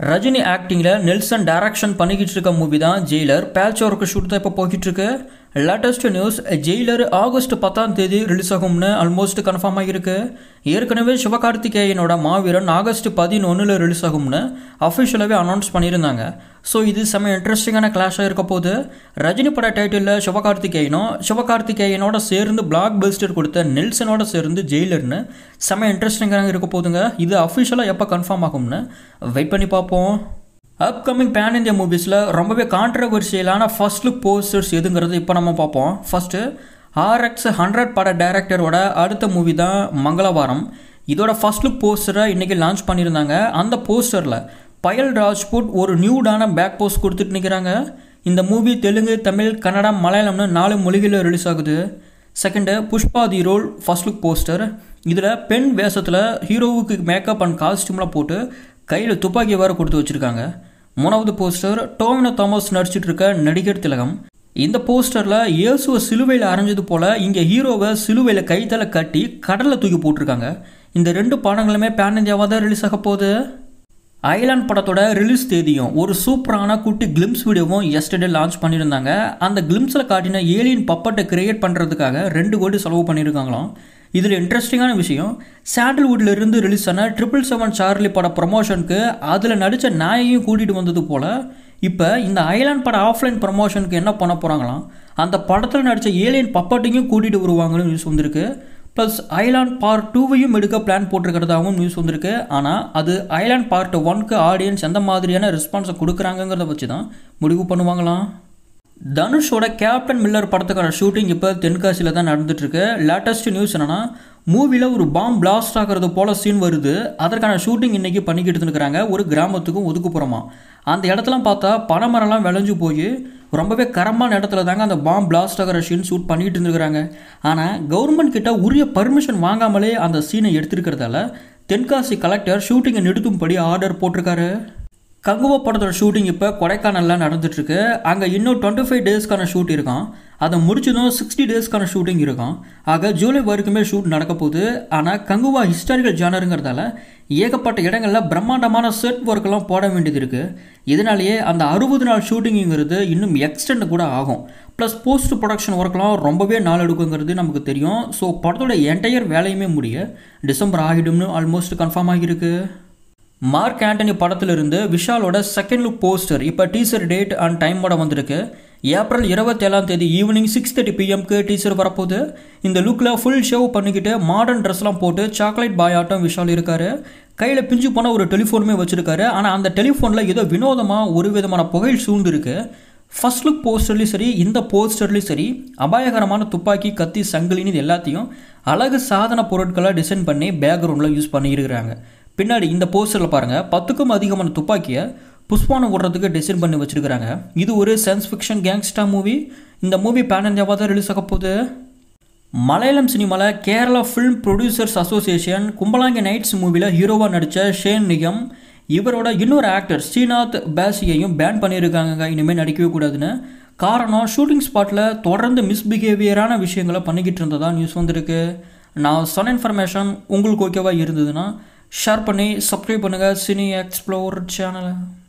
Rajini ஆக்டிங்கில் Nelson direction பண்ணிக்கிட்டு இருக்க movie தான் ஜெயிலர் பேட்ச் ஒர்க்கு ஷூட் தான் இப்போ போய்கிட்டு இருக்கு லேட்டஸ்ட் நியூஸ் ஜெயிலர் ஆகஸ்ட் பத்தாம் தேதி ரிலீஸ் ஆகும்னு ஆல்மோஸ்ட் கன்ஃபார்ம் ஆகியிருக்கு ஏற்கனவே சிவகார்த்திகேயனோட மாவீரன் ஆகஸ்ட் பதினொன்றில் ரிலீஸ் ஆகும்னு அஃபிஷியலாகவே அனௌன்ஸ் பண்ணியிருந்தாங்க ஸோ இது செம்ம இன்ட்ரெஸ்டிங்கான கிளாஷாக இருக்க போது ரஜினி பட டைட்டிலில் சிவகார்த்திகேயனும் சிவகார்த்திகேயனோட சேர்ந்து பிளாக் பஸ்டர் கொடுத்த நெல்சனோட சேர்ந்து ஜெயிலர்னு செம்ம இன்ட்ரெஸ்டிங்காக இருக்க போதுங்க இது அஃபிஷியலாக எப்போ கன்ஃபார்ம் ஆகும்னு வெயிட் பண்ணி பார்ப்போம் அப்கமிங் பேன் இந்தியா மூவிஸில் ரொம்பவே கான்ட்ரவர்சியலான ஃபர்ஸ்ட் லுக் போஸ்டர்ஸ் எதுங்கிறது இப்போ நம்ம பார்ப்போம் ஃபஸ்ட்டு ஆர்எக்ஸ் ஹண்ட்ரட் பட டைரக்டரோட அடுத்த மூவி தான் மங்களவாரம் இதோட ஃபர்ஸ்ட் லுக் போஸ்டரை இன்றைக்கி லான்ச் பண்ணியிருந்தாங்க அந்த போஸ்டரில் பயல் ராஜ்புட் ஒரு நியூடான பேக் போஸ்ட் கொடுத்துட்டு நிற்கிறாங்க இந்த மூவி தெலுங்கு தமிழ் கன்னடம் மலையாளம்னு நாலு மொழிகளில் ரிலீஸ் ஆகுது second Pushpa the rule first look poster இதில் பெண் வேஷத்தில் ஹீரோவுக்கு மேக்கப் அண்ட் காஸ்டியூம்லாம் போட்டு கையில் துப்பாக்கி வேறு கொடுத்து வச்சுருக்காங்க மூணாவது போஸ்டர் டோமினோ தாமஸ் நடிச்சிட்டு இருக்க நடிகர் திலகம் இந்த போஸ்டரில் இயேசுவை சிலுவையில் அரைஞ்சது போல் இங்கே ஹீரோவை சிலுவையில் கைத்தல கட்டி கடலில் தூக்கி போட்டிருக்காங்க இந்த ரெண்டு படங்களுமே பேன் இந்தியாவாக தான் ரிலீஸ் ஆக போகுது ஐலாண்ட் படத்தோட ரிலீஸ் தேதியும் ஒரு சூப்பரான குட்டி கிளிம்ஸ் வீடியோவும் எஸ்டர்டே லான்ச் பண்ணியிருந்தாங்க அந்த கிளிம்ஸில் காட்டின ஏலியன் பப்பட்டை கிரியேட் பண்ணுறதுக்காக ரெண்டு கோடி செலவு பண்ணியிருக்காங்களாம் இதில் இன்ட்ரெஸ்டிங்கான விஷயம் சாண்டல்வுட்ல இருந்து ரிலீஸ் ஆன ட்ரிபிள் செவன் சார்லி பட ப்ரமோஷனுக்கு அதில் நடித்த நாயையும் கூட்டிகிட்டு வந்தது போல் இப்போ இந்த ஐலாண்ட் பட ஆஃப்லைன் ப்ரமோஷனுக்கு என்ன பண்ண போகிறாங்களாம் அந்த படத்தில் நடித்த ஏலியன் பப்பட்டையும் கூட்டிகிட்டு வருவாங்கன்னு நியூஸ் வந்திருக்கு ப்ளஸ் ஐலாண்ட் பார்ட் டூவையும் எடுக்க பிளான் போட்டிருக்கிறதாகவும் நியூஸ் வந்திருக்கு ஆனால் அது ஐலாண்ட் பார்ட் ஒன்க்கு ஆடியன்ஸ் எந்த மாதிரியான ரெஸ்பான்ஸை கொடுக்குறாங்கங்கிறத வச்சு தான் முடிவு பண்ணுவாங்களாம் தனுஷோட கேப்டன் மில்லர் படத்துக்கான ஷூட்டிங் இப்போ தென்காசியில் தான் நடந்துட்டுருக்கு லேட்டஸ்ட் நியூஸ் என்னென்னா மூவியில் ஒரு பாம் பிளாஸ்ட் ஆகிறது போல் சீன் வருது அதற்கான ஷூட்டிங் இன்றைக்கி பண்ணிக்கிட்டு இருக்கிறாங்க ஒரு கிராமத்துக்கும் ஒதுக்குப்புறமா அந்த இடத்துலாம் பார்த்தா பனைமரம்லாம் விளைஞ்சு போய் ரொம்பவே கரமான இடத்துல தாங்க அந்த பாம் பிளாஸ்ட் ஆகிற சீன் ஷூட் பண்ணிக்கிட்டு இருந்துருக்காங்க ஆனால் கவர்மெண்ட் கிட்ட உரிய பர்மிஷன் வாங்காமலே அந்த சீனை எடுத்துருக்கிறதால தென்காசி கலெக்டர் ஷூட்டிங்கை நிறுத்தும்படி ஆர்டர் போட்டிருக்காரு கங்குவா படத்தோட ஷூட்டிங் இப்போ கொடைக்கானலில் நடந்துட்டுருக்கு அங்கே இன்னும் டுவெண்ட்டி ஃபைவ் டேஸ்க்கான ஷூட் இருக்கான் அதை முடிச்சதும் சிக்ஸ்டி டேஸ்க்கான ஷூட்டிங் இருக்கும் ஆக ஜூலை வரைக்குமே ஷூட் நடக்க போகுது ஆனால் கங்குவா ஹிஸ்டாரிக்கல் ஜானருங்கிறதால ஏகப்பட்ட இடங்களில் பிரம்மாண்டமான செட் ஒர்க்கெல்லாம் போட வேண்டியது இருக்குது இதனாலேயே அந்த அறுபது நாள் ஷூட்டிங்குங்கிறது இன்னும் எக்ஸ்டெண்ட் கூட ஆகும் ப்ளஸ் போஸ்ட் ப்ரொடக்ஷன் ஒர்க்லாம் ரொம்பவே நாள் எடுக்குங்கிறது நமக்கு தெரியும் ஸோ படத்தோட என்டையர் வேலையுமே முடிய டிசம்பர் ஆகிடும்னு ஆல்மோஸ்ட் கன்ஃபார்ம் ஆகியிருக்கு மார்க் ஆண்டனி படத்திலிருந்து விஷாலோட செகண்ட் லுக் போஸ்டர் இப்போ டீசர் டேட் அண்ட் டைமோட வந்திருக்கு ஏப்ரல் இருபத்தேழாம் தேதி ஈவினிங் சிக்ஸ் தேர்ட்டி பிஎம்க்கு டீசர் வரப்போகுது இந்த லுக்கில் ஃபுல் ஷேவ் பண்ணிக்கிட்டு மாடர்ன் ட்ரெஸ்லாம் போட்டு சாக்லேட் பாய் ஆட்டம் விஷால் இருக்காரு கையில் பிஞ்சு போன ஒரு டெலிஃபோனுமே வச்சுருக்காரு ஆனால் அந்த டெலிஃபோனில் ஏதோ வினோதமாக ஒரு விதமான புகையில் சூழ்ந்துருக்கு ஃபர்ஸ்ட் லுக் போஸ்டர்லேயும் சரி இந்த போஸ்டர்லேயும் சரி அபாயகரமான துப்பாக்கி கத்தி சங்கிலின்னு இது எல்லாத்தையும் அழகு சாதன பொருட்களை டிசைன் பண்ணி பேக்ரவுண்டில் யூஸ் பண்ணியிருக்கிறாங்க பின்னாடி இந்த போஸ்டரில் பாருங்கள் பத்துக்கும் அதிகமான துப்பாக்கியை புஷ்பானம் விடுறதுக்கு டிசைன் பண்ணி வச்சுருக்கிறாங்க இது ஒரு சயின்ஸ் ஃபிக்ஷன் கேங்ஸ்டா மூவி இந்த மூவி பேன் இந்தியாவாக தான் ரிலீஸ் ஆக போகுது மலையாளம் சினிமாவில் Kerala film producers association Kumbalangi nights மூவியில் ஹீரோவாக நடித்த ஷேன் நிகம் இவரோட இன்னொரு ஆக்டர் ஸ்ரீநாத் பேசியையும் பேன் பண்ணியிருக்காங்க இனிமேல் நடிக்கவே கூடாதுன்னு காரணம் ஷூட்டிங் ஸ்பாட்டில் தொடர்ந்து மிஸ்பிஹேவியரான விஷயங்களை பண்ணிக்கிட்டு இருந்ததா நியூஸ் வந்திருக்கு நான் சொன்ன இன்ஃபர்மேஷன் உங்களுக்கு ஓகேவா இருந்ததுன்னா ஷேர் பண்ணி சப்ஸ்கிரைப் பண்ணுங்கள் சினி எக்ஸ்ப்ளோர் சேனலை